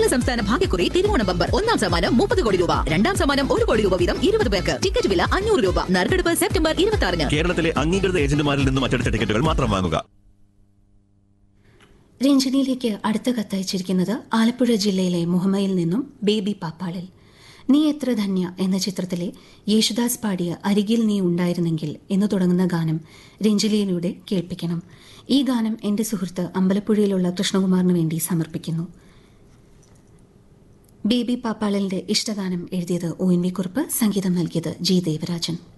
സംസ്ഥാന ഭാഗ്യക്കുറി തിരുവോണ ബമ്പർ ഒന്നാം സമ്മാനം മുപ്പത് കോടി രൂപ രണ്ടാം സമ്മാനം ഒരു കോടി രൂപ വീതം ഇരുപത് പേർക്ക് ടിക്കറ്റ് വില അഞ്ഞൂറ് രൂപ നറുക്കെടുപ്പ് സെപ്റ്റംബർ ഇരുപത്തി ആറിന് കേരളത്തിലെ അംഗീകൃത ഏജന്റുമാരിൽ നിന്നും അച്ചടിച്ച ടിക്കറ്റുകൾ മാത്രം വാങ്ങുക രഞ്ജനിയിലേക്ക് അടുത്ത കത്തയച്ചിരിക്കുന്നത് ആലപ്പുഴ ജില്ലയിലെ മുഹമ്മയിൽ നിന്നും ബേബി പാപ്പാളിൽ നീ എത്ര ധന്യ എന്ന ചിത്രത്തിലെ യേശുദാസ് പാടിയ അരികിൽ നീ ഉണ്ടായിരുന്നെങ്കിൽ എന്ന് തുടങ്ങുന്ന ഗാനം രഞ്ജലിയിലൂടെ കേൾപ്പിക്കണം ഈ ഗാനം എന്റെ സുഹൃത്ത് അമ്പലപ്പുഴയിലുള്ള കൃഷ്ണകുമാറിന് വേണ്ടി സമർപ്പിക്കുന്നു ബേബി പാപ്പാളിന്റെ ഇഷ്ടഗാനം എഴുതിയത് ഒ എൻ വി കുറുപ്പ് സംഗീതം നൽകിയത് ജി ദേവരാജൻ